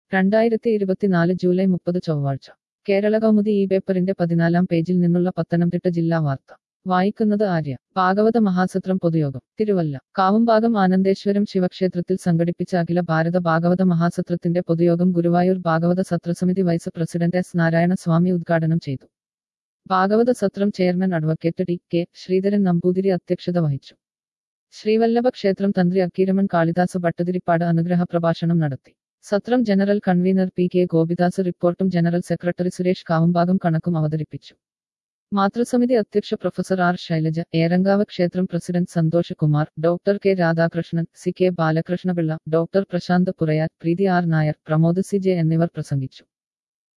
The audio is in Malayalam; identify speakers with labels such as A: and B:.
A: രണ്ടായിരത്തി ഇരുപത്തിനാല് ജൂലൈ മുപ്പത് ചൊവ്വാഴ്ച കേരള കൗമുദി ഈ പേപ്പറിന്റെ പതിനാലാം പേജിൽ നിന്നുള്ള പത്തനംതിട്ട ജില്ലാ വാർത്ത വായിക്കുന്നത് ആര്യ ഭാഗവത മഹാസത്രം പൊതുയോഗം തിരുവല്ല കാവുംഭാഗം ആനന്ദേശ്വരം ശിവക്ഷേത്രത്തിൽ സംഘടിപ്പിച്ച അഖില ഭാരത ഭാഗവത മഹാസത്രത്തിന്റെ പൊതുയോഗം ഗുരുവായൂർ ഭാഗവത സത്രസമിതി vice president S Narayana Swamy ഉദ്ഘാടനം ചെയ്തു ഭാഗവത സത്രം chairman advocate T K Sreedharan Namboothiri അധ്യക്ഷത വഹിച്ചു ശ്രീവല്ലഭ ക്ഷേത്രം തന്ത്രി അക്കീരമൺ കാളിദാസ് ഭട്ടതിരിപ്പാട് അനുഗ്രഹ പ്രഭാഷണം നടത്തി സത്രം general convener P K Gopidas റിപ്പോർട്ടും ജനറൽ സെക്രട്ടറി സുരേഷ് കാവുംഭാഗം കണക്കും അവതരിപ്പിച്ചു മാതൃസമിതി അധ്യക്ഷ പ്രൊഫസർ ആർ ശൈലജ ഏറങ്കാവ് ക്ഷേത്രം president Santhosh Kumar doctor K Radhakrishnan C K Balakrishna Pillai doctor Prashanth Purayar Preethi R Nair Pramod C J എന്നിവർ പ്രസംഗിച്ചു